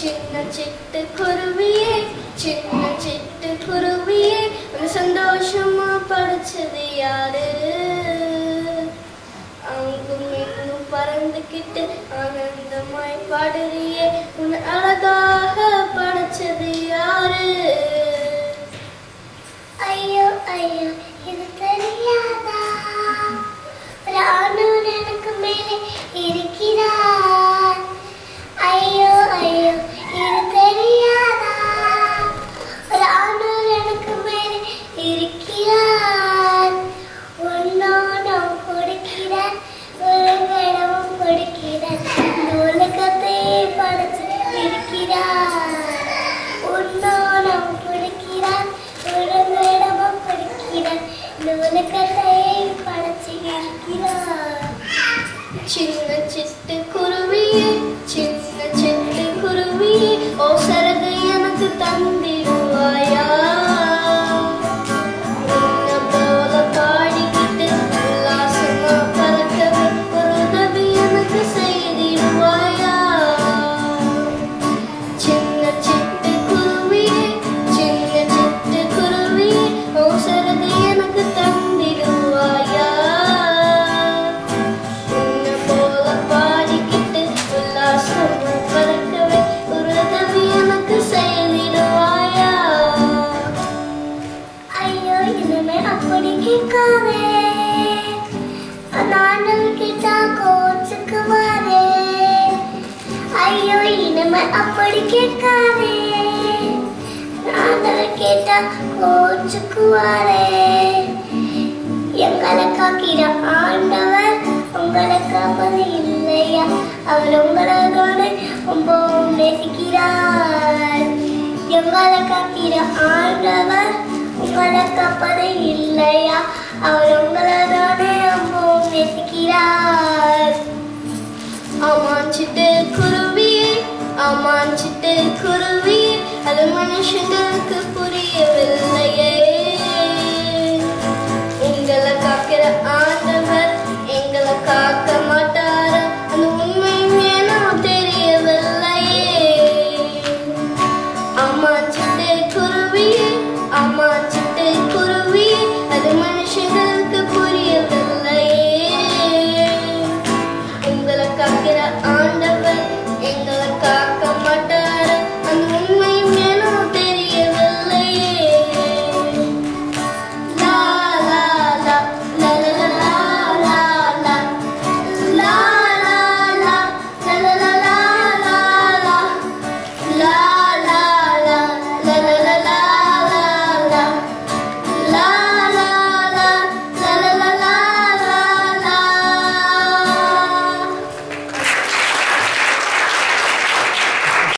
சின்ன சிட்டு குருவியே சின்ன சிட்டு குருவியே உன்னை சந்தோஷமா படைச்சது யாரு அங்கும் இங்கும் பறந்துக்கிட்டு ஆனந்தமாய் பாடுறியே உன்னை அழகாக படைச்சது யாரு ஐயோ ஐயோ இது தெரியாதா ஒரு ஆணூர் எனக்கு மேலே இருக்கிறார் ஐயோ ஐயோ இது தெரியாதா ஒரு ஆணூர் எனக்கு மேலே இருக்கிறார் உன்னோடம் கொடுக்கிறார் ஒரு கடமும் கொடுக்கிறார் இந்த உலகத்தை படைச்சு இருக்கிறார் உன்னோடம் கொடுக்கிறார் ஒரு கடமும் கொடுக்கிறார் இந்த உலகத்தை படைச்சு இருக்கிறார் சின்ன சிட்டு குருவியே சின்ன சிட்டு குருவியே ஓ சரகு எனக்கு தந்திடுவாயா உன்னை போல பாடிக்கிட்டு உல்லாசமா பறக்கவே ஒரு உதவி எனக்கு செய்திடுவாயா சின்ன சிட்டு குருவியே சின்ன சிட்டு குருவியே ஓ சரகு எனக்கு தந்திடுவாயா உன்னை போல பாடிக்கிட்டு உல்லாசமா பறக்கவே ஒரு உதவி எனக்கு செய்திடுவாயா ஐயோ இனிமே அப்படி கேட்காதே நானும் கேட்டா கோச்சுக்குவாரே ஐயோ இனிமே அப்படி கேட்காதே நானும் கேட்டா கோச்சுக்குவாரே எங்களை காக்கிற ஆண்டவர் உங்களை காப்பது இல்லையா அவர் உங்களோட ரொம்பவும் நேசிக்கிறார் எங்களை காக்கிற ஆண்டவர் உங்களை காப்பது இல்லையா அவர் உங்களோட ரொம்பவும் நேசிக்கிறார் அமாஞ்சிட்டு குருவியே அமாஞ்சிட்டு குருவியே அது மனுஷங்களுக்கு புரிய